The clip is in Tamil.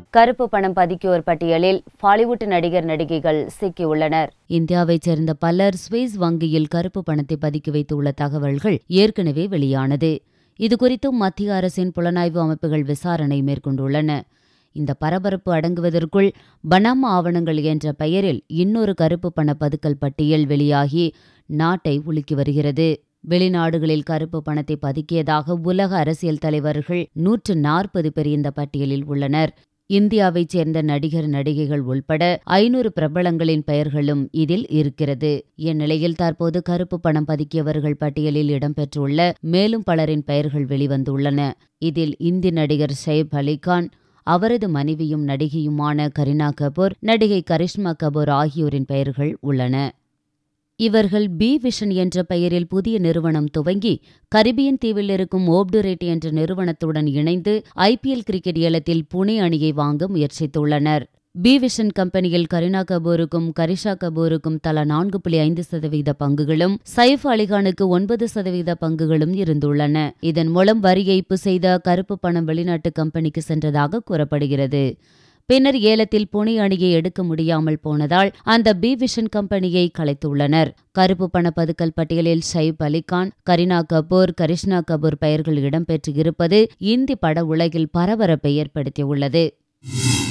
கருப்பு பணம் பதுக்கியோர் பட்டியலில் பாலிவுட் நடிகர் நடிகைகள் சிக்கியுள்ளனர் இந்தியாவைச் சேர்ந்த பலர் சுவிஸ் வங்கியில் கருப்பு பணத்தை பதுக்கி வைத்துள்ள தகவல்கள் ஏற்கனவே வெளியானது இதுகுறித்தும் மத்திய அரசின் புலனாய்வு அமைப்புகள் விசாரணை மேற்கொண்டுள்ளன இந்த பரபரப்பு அடங்குவதற்குள் பனாமா ஆவணங்கள் என்ற பெயரில் இன்னொரு கருப்பு பண பதுக்கல் பட்டியல் வெளியாகி நாட்டை உலுக்கி வருகிறது வெளிநாடுகளில் கருப்பு பணத்தை பதுக்கியதாக உலக அரசியல் தலைவர்கள் நூற்று நாற்பது பேர் இந்த பட்டியலில் உள்ளனர் இந்தியாவைச் சேர்ந்த நடிகர் நடிகைகள் உள்பட ஐநூறு பிரபலங்களின் பெயர்களும் இதில் இருக்கிறது இந்நிலையில் தற்போது கருப்பு பணம் பதுக்கியவர்கள் பட்டியலில் இடம்பெற்றுள்ள மேலும் பலரின் பெயர்கள் வெளிவந்துள்ளன இதில் இந்தி நடிகர் ஷெய்ப் அலிகான் அவரது மனைவியும் நடிகையுமான கரீனா கபூர் நடிகை கரிஷ்மா கபூர் ஆகியோரின் பெயர்கள் உள்ளன இவர்கள் பி விஷன் என்ற பெயரில் புதிய நிறுவனம் துவங்கி கரிபியன் தீவில் இருக்கும் ஓப்டுரேட் என்ற நிறுவனத்துடன் இணைந்து ஐபிஎல் கிரிக்கெட் ஏலத்தில் புனே அணியை வாங்க முயற்சித்துள்ளனர் பி விஷன் கம்பெனியில் கரீனா கபூருக்கும் கரிஷா கபூருக்கும் தலா நான்கு புள்ளி ஐந்து சதவீத பங்குகளும் சைஃப் அலிகானுக்கு ஒன்பது சதவீத பங்குகளும் இருந்துள்ளன இதன் மூலம் வரி ஏய்ப்பு செய்த கருப்பு பணம் வெளிநாட்டு கம்பெனிக்கு சென்றதாக கூறப்படுகிறது பின்னர் ஏலத்தில் புனே அணியை எடுக்க முடியாமல் போனதால் அந்த பி விஷன் கம்பெனியை கலைத்துள்ளனர் கருப்பு பண பதுக்கல் பட்டியலில் ஷைப் அலிகான் கரீனா கபூர் கரிஷ்னா கபூர் பெயர்கள் இடம்பெற்று இருப்பது இந்தி பட உலகில் பரபரப்பை ஏற்படுத்தியுள்ளது